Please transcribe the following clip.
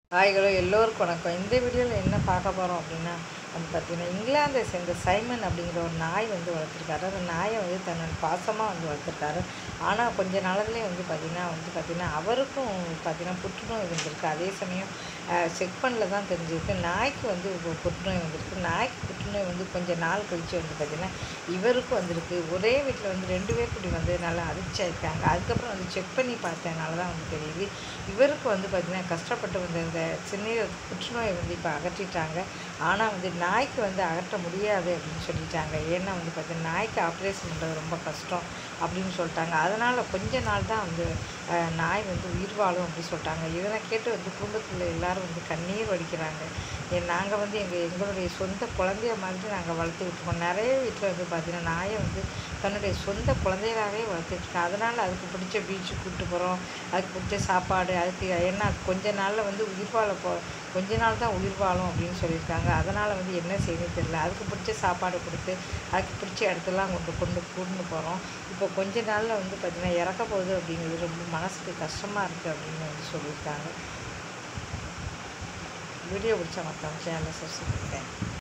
hi hello எல்லோருக்கும் வணக்கம் இந்த வீடியோவில் என்ன பார்க்க போகிறோம் அப்படின்னா வந்து பார்த்திங்கன்னா இங்கிலாந்தை சேர்ந்த சைமன் அப்படிங்கிற ஒரு நாய் வந்து வளர்த்துருக்காரு அந்த நாயை வந்து தன்னோட பாசமாக வந்து வளர்த்துருக்காரு ஆனால் கொஞ்ச நாளிலே வந்து பார்த்திங்கன்னா வந்து பார்த்திங்கன்னா அவருக்கும் பார்த்திங்கன்னா புற்றுநோய் வந்திருக்கு அதே சமயம் செக் பண்ணல தான் தெரிஞ்சிருக்கு நாய்க்கு வந்து இப்போ புற்றுநோய் வந்திருக்கு நாய்க்கு புற்றுநோய் வந்து கொஞ்சம் நாள் கழித்து வந்து பார்த்திங்கன்னா இவருக்கும் வந்திருக்கு ஒரே வீட்டில் வந்து ரெண்டு பேர் குடி வந்ததுனால அதிர்ச்சியாயிருக்காங்க அதுக்கப்புறம் வந்து செக் பண்ணி பார்த்ததுனால தான் வந்து தெரியுது இவருக்கு வந்து பார்த்திங்கன்னா கஷ்டப்பட்டு வந்த இந்த சிறுநீரக புற்றுநோயை வந்து இப்போ அகற்றிட்டாங்க ஆனால் வந்து நாய்க்கு வந்து அகற்ற முடியாது அப்படின்னு சொல்லிட்டாங்க ஏன்னா வந்து பார்த்தீங்கன்னா நாய்க்கு ஆப்ரேஷன் பண்ணுறது ரொம்ப கஷ்டம் அப்படின்னு சொல்லிட்டாங்க அதனால் கொஞ்ச நாள் தான் வந்து அஹ், நாய் வந்து உயிர் வாழும் அப்படின்னு சொல்லிட்டாங்க இதனை கேட்டு வந்து குடும்பத்தில் எல்லாரும் வந்து கண்ணீர் வடிக்கிறாங்க நாங்கள் வந்து எங்கள் எங்களுடைய சொந்த குழந்தைய மாதிரி நாங்கள் வளர்த்துக்கிட்டு இருக்கோம் நிறைய வீட்டில் வந்து பார்த்திங்கன்னா நாயை வந்து தன்னுடைய சொந்த குழந்தைகளாகவே வளர்த்துட்டு இருக்கோம் அதனால் அதுக்கு பிடிச்ச பீச்சுக்கு கூப்பிட்டு போகிறோம் அதுக்கு பிடிச்ச சாப்பாடு அதுக்கு ஏன்னா கொஞ்ச நாளில் வந்து உயிர் வாழ போ கொஞ்ச நாள் தான் உயிர் வாழும் அப்படின்னு சொல்லியிருக்காங்க அதனால் வந்து என்ன செய்யணும் தெரியல அதுக்கு பிடிச்ச சாப்பாடு கொடுத்து அதுக்கு பிடிச்ச இடத்துலாம் கொண்டு கொண்டு கூட்டின்னு போகிறோம் இப்போ கொஞ்ச நாளில் வந்து பார்த்திங்கன்னா இறக்க போகுது அப்படிங்கிறது ரொம்ப மனசுக்கு கஷ்டமாக இருக்குது அப்படின்னு வந்து சொல்லியிருக்காங்க வீடியோ பிடிச்சா மற்றவங்க சேனலை சப்ஸ்கிரைப் பண்ணுறேன்